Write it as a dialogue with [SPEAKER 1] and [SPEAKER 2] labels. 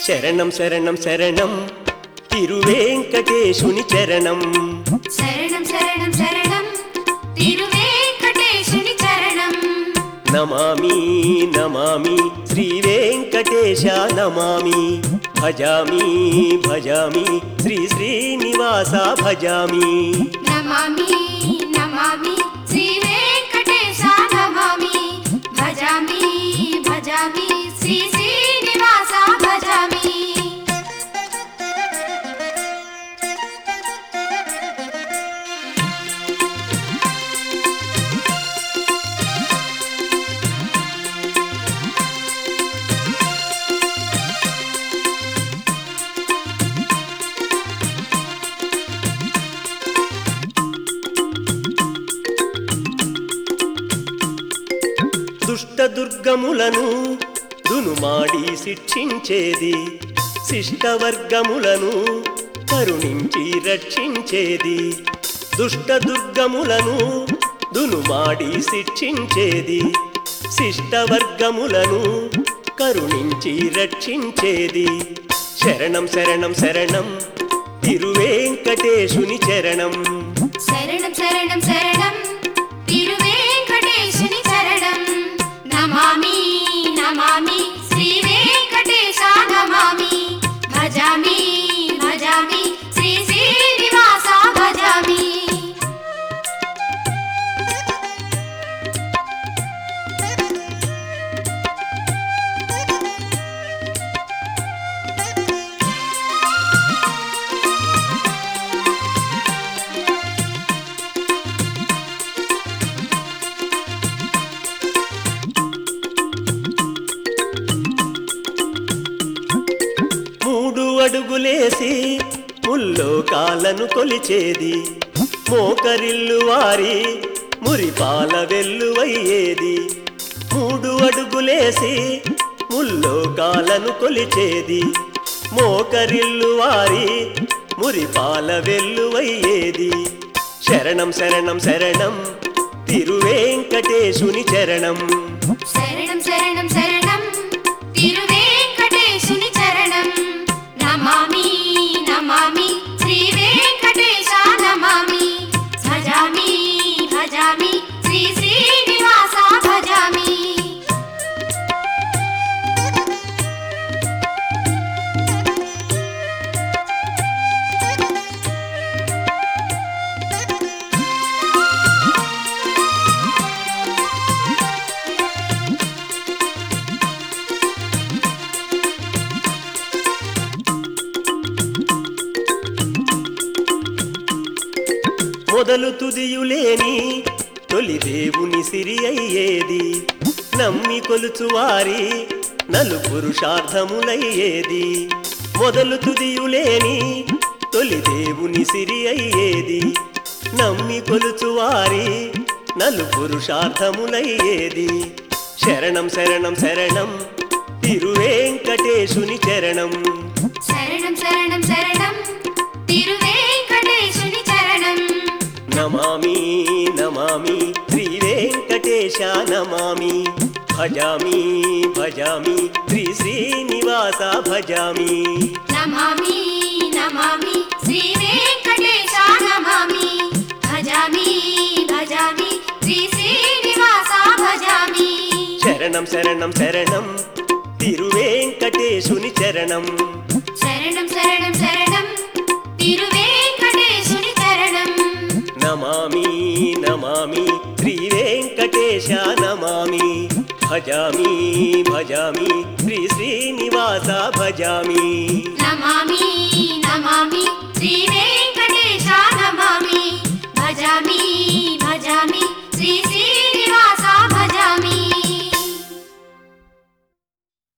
[SPEAKER 1] శరణం శరణం శరణం తిరువేంకటేశుని చరణం
[SPEAKER 2] శరణం శరణం శరణం తిరువేంకటేశుని చరణం
[SPEAKER 1] నమామి నమామి శ్రీ వెంకటేశ నమామి భజామి భజామి శ్రీ శ్రీనివాస భజామి
[SPEAKER 2] నమామి నమామి శ్రీ వెంకటేశ నమామి భజామి భజామి శ్రీ శ్రీనివాస భజామి
[SPEAKER 1] దుష్ట దుర్గములను దునుమాడి శిక్షించేది శిష్టవర్గములను కరుణించి రక్షించేది దుష్ట దుర్గములను దునుమాడి శిక్షించేది శిష్టవర్గములను కరుణించి రక్షించేది శరణం శరణం శరణం తిరువేంకటేశుని చరణం
[SPEAKER 2] శరణం శరణం శరణం తిరువేంకటేశుని చరణం నమామి నమామి శ్రీ వెంకటేశ నమామి భజామి భజామి శ్రీ శ్రీనివాస భజామి
[SPEAKER 1] మూడు అడుగులేసి ముల్లోకాలను కొలిచేది మోకరిల్లు వారి మురిపాల వెల్లువయ్యేది మూడు అడుగులేసి ముల్లోకాలను కొలిచేది మోకరిల్లు వారి మురిపాల వెల్లువయ్యేది శరణం శరణం శరణం తిరువేంకటేశుని చరణం
[SPEAKER 2] శరణం శరణం శరణం తిరువేంకటేశుని చరణం నమామి నమామి శ్రీ వెంకటేశ నమామి భజామి భజామి శ్రీ శ్రీనివాస భజామి
[SPEAKER 1] మొదలు తుదియులేని తొలి దేవుని సిరి అయ్యేది నమ్మి కొలుచు వారి నలు పురుషార్థములయ్యేది మొదలు తుదియులేని తొలి దేవుని సిరి అయ్యేది నమ్మి కొలుచు వారి నలు పురుషార్థములయ్యేది శరణం శరణం శరణం తిరువేంకటేశుని చరణం
[SPEAKER 2] శరణం శరణం శరణం తిరువేంకటేశుని చరణం
[SPEAKER 1] నమామి నమామి శ్రీ వెంకటేశ నమామి భజామి భజామి శ్రీ శ్రీనివాస భజామి
[SPEAKER 2] నమామి నమామి శ్రీ వెంకటేశ నమామి భజామి భజామి శ్రీ శ్రీనివాస భజామి
[SPEAKER 1] శరణం శరణం శరణం తిరువేంకటేశుని చరణం
[SPEAKER 2] శరణం శరణం శరణం తిరువేంకటేశుని చరణం
[SPEAKER 1] నమామి నమామి శ్రీ వెంకటేశ నమామి భజామి భజామి శ్రీ శ్రీనివాస భజామి
[SPEAKER 2] నమామి నమామి శ్రీ